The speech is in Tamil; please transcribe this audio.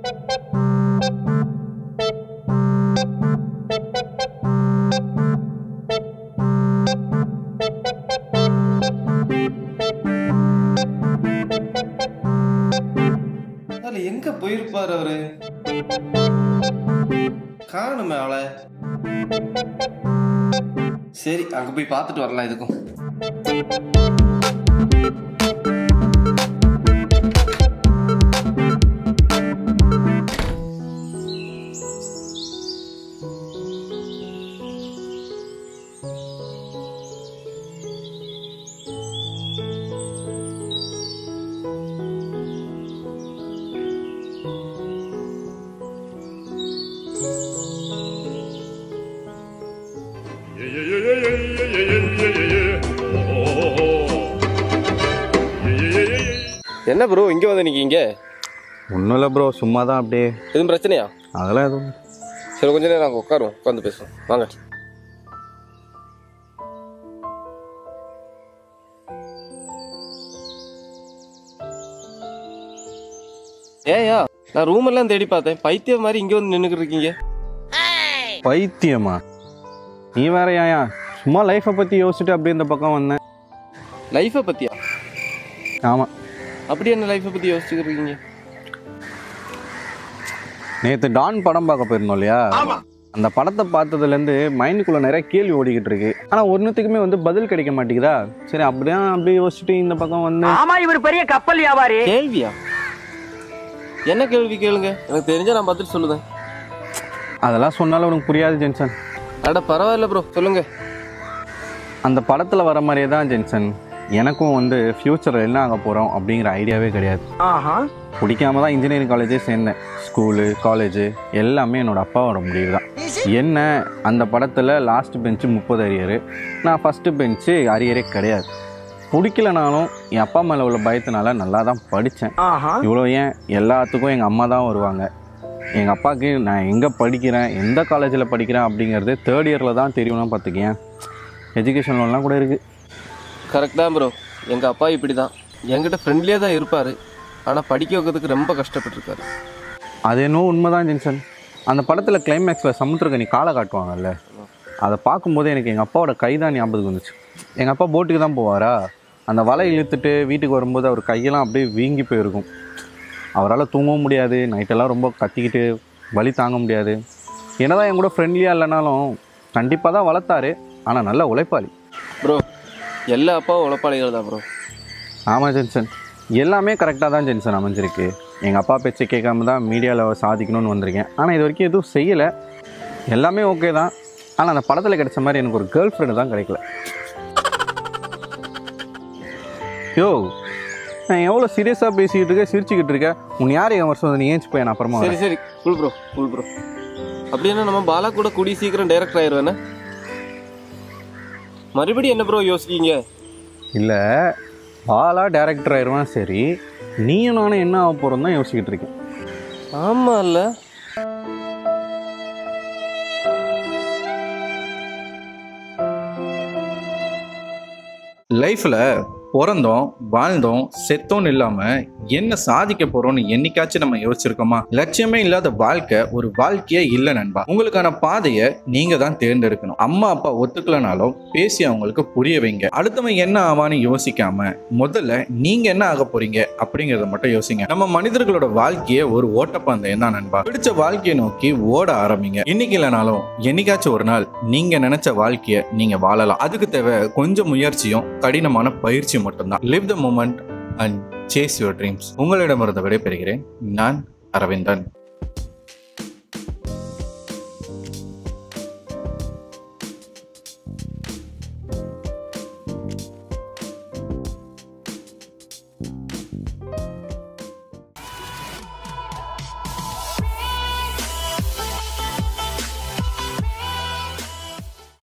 அதுல எங்க போயிருப்பாரு அவரு காணுமே அவளை சரி அங்க போய் பார்த்துட்டு வரலாம் இதுக்கும் என்ன ப்ரோ இங்க வந்து நிக்கீங்க ஒன்றும் இல்லை ப்ரோ சும்மா தான் அப்படியே எதுவும் பிரச்சனையா அதெல்லாம் எதுவும் சரி கொஞ்ச நேரம் அங்கே உட்காருவோம் உட்காந்து பேசுவோம் வாங்க ஏயா நான் ரூம் எல்லாம் தேடி பார்த்தேன் பைத்தியம் மாதிரி இங்க வந்து நின்னுக்கிட்டு இருக்கீங்க பைத்தியமா நீ வேற ஏன்யா சும்மா லைஃப்பை பற்றி யோசிச்சுட்டு அப்படியே இந்த பக்கம் வந்தேன் லைஃபை பத்தியா ஆமாம் அப்படி என்ன லைஃபை பத்தி யோசிச்சுக்கிட்டு இருக்கீங்க நேற்று டான் படம் பார்க்க போயிருந்தோம் இல்லையா அந்த படத்தை பார்த்ததுலேருந்து மைண்டுக்குள்ளே நிறைய கேள்வி ஓடிக்கிட்டு இருக்கு ஆனால் ஒன்றுத்துக்குமே வந்து பதில் கிடைக்க மாட்டேங்குதா சரி அப்படியே அப்படியே யோசிச்சுட்டு இந்த பக்கம் வந்து ஆமா இவர் பெரிய கப்பல் வியாபாரி கேள்வியா என்ன கேள்வி கேளுங்க எனக்கு தெரிஞ்சா நான் பதில் சொல்லுதேன் அதெல்லாம் சொன்னாலும் உனக்கு புரியாது ஜென்சன் அட பரவாயில்ல ப்ரோ சொல்லுங்க அந்த படத்தில் வர மாதிரியே தான் ஜென்சன் எனக்கும் வந்து ஃப்யூச்சரில் என்ன ஆக போகிறோம் அப்படிங்கிற ஐடியாவே கிடையாது ஆஹா பிடிக்காம தான் இன்ஜினியரிங் காலேஜே சேர்ந்தேன் ஸ்கூலு காலேஜு எல்லாமே என்னோட அப்பாவோட முடிவு தான் என்ன அந்த படத்தில் லாஸ்ட் பெஞ்சு முப்பது அரியரு நான் ஃபஸ்ட்டு பெஞ்சு அரியரே கிடையாது பிடிக்கலனாலும் என் அப்பா மேலே உள்ள பயத்தினால நல்லா தான் படித்தேன் ஆஹா இவ்வளோ ஏன் எல்லாத்துக்கும் எங்கள் அம்மா தான் வருவாங்க எங்கள் அப்பாவுக்கு நான் எங்கே படிக்கிறேன் எந்த காலேஜில் படிக்கிறேன் அப்படிங்கிறது தேர்ட் இயரில் தான் தெரியும்னா பார்த்துக்கேன் எஜுகேஷன் லோன்லாம் கூட இருக்குது கரெக்ட் தான் ப்ரோ எங்க அப்பா இப்படி தான் என்கிட்ட ஃப்ரெண்ட்லியாக தான் இருப்பாரு ஆனா படிக்க வைக்கிறதுக்கு ரொம்ப கஷ்டப்பட்டிருக்காரு அது என்னவோ உண்மைதான் ஜென்சன் அந்த படத்தில் கிளைமேக்ஸில் சமுத்திரக்கனி காலை காட்டுவாங்கல்ல அதை பார்க்கும்போது எனக்கு எங்கள் அப்பாவோட கை தான் ஞாபகம் வந்துச்சு எங்கள் அப்பா போட்டுக்கு தான் போவாரா அந்த வலை இழுத்துட்டு வீட்டுக்கு வரும்போது அவர் கையெல்லாம் அப்படியே வீங்கி போயிருக்கும் அவரால் தூங்கவும் முடியாது நைட்டெல்லாம் ரொம்ப கத்திக்கிட்டு வலி தாங்க முடியாது என்னதான் என் கூட ஃப்ரெண்ட்லியாக இல்லைனாலும் கண்டிப்பாக தான் வளர்த்தாரு ஆனால் நல்ல உழைப்பாளி ப்ரோ எல்லா அப்பாவும் உழைப்பாளிகள் தான் ப்ரோ ஆமாம் ஜென்சன் எல்லாமே கரெக்டாக தான் ஜென்சன் அமைஞ்சிருக்கு எங்கள் அப்பா பேச்சை கேட்காம தான் மீடியாவில் சாதிக்கணும்னு வந்திருக்கேன் ஆனால் இது வரைக்கும் எதுவும் செய்யலை எல்லாமே ஓகே தான் ஆனால் அந்த படத்தில் கிடைச்ச மாதிரி எனக்கு ஒரு கேர்ள் ஃப்ரெண்டு தான் கிடைக்கல யோ நான் எவ்வளோ சீரியஸாக பேசிக்கிட்டு இருக்கேன் சிரிச்சுக்கிட்டு இருக்கேன் உன் யார் என் வருஷம் வந்து நீ ஏஞ்சி போய் நான் அப்புறமா சரி வரேன். சரி குல் ப்ரோ குல் ப்ரோ அப்படின்னா நம்ம பாலா கூட கூடி சீக்கிரம் டைரக்டர் ஆயிடுவேண்ணே மறுபடியும் என்ன ப்ரோ யோசிக்கீங்க இல்லை பாலா டேரக்டர் ஆயிடுவான் சரி நீயும் நானும் என்ன ஆக போகிறோம் தான் யோசிச்சுக்கிட்டு இருக்கேன் ஆமா இல்ல லைஃப்பில் பிறந்தோம் வாழ்ந்தோம் செத்தோன்னு இல்லாமல் என்ன சாதிக்க போகிறோம்னு என்னைக்காச்சும் நம்ம யோசிச்சிருக்கோமா லட்சியமே இல்லாத வாழ்க்கை ஒரு வாழ்க்கையே இல்லை நண்பா உங்களுக்கான பாதையை நீங்கள் தான் தேர்ந்தெடுக்கணும் அம்மா அப்பா ஒத்துக்கலனாலும் பேசி அவங்களுக்கு புரிய வைங்க அடுத்தவன் என்ன ஆவான்னு யோசிக்காம முதல்ல நீங்கள் என்ன ஆக போறீங்க அப்படிங்கிறத மட்டும் யோசிங்க நம்ம மனிதர்களோட வாழ்க்கையே ஒரு ஓட்டப்பந்தயம் தான் நண்பா பிடிச்ச வாழ்க்கையை நோக்கி ஓட ஆரம்பிங்க இன்னைக்கு இல்லைனாலும் என்னைக்காச்சும் ஒரு நாள் நீங்கள் நினைச்ச வாழ்க்கையை நீங்கள் வாழலாம் அதுக்கு தேவை கொஞ்சம் முயற்சியும் கடினமான பயிற்சி மட்டும்தான் live the moment and chase your dreams உங்களிடமிருந்து விடைபெறுகிறேன் நான் அரவிந்தன்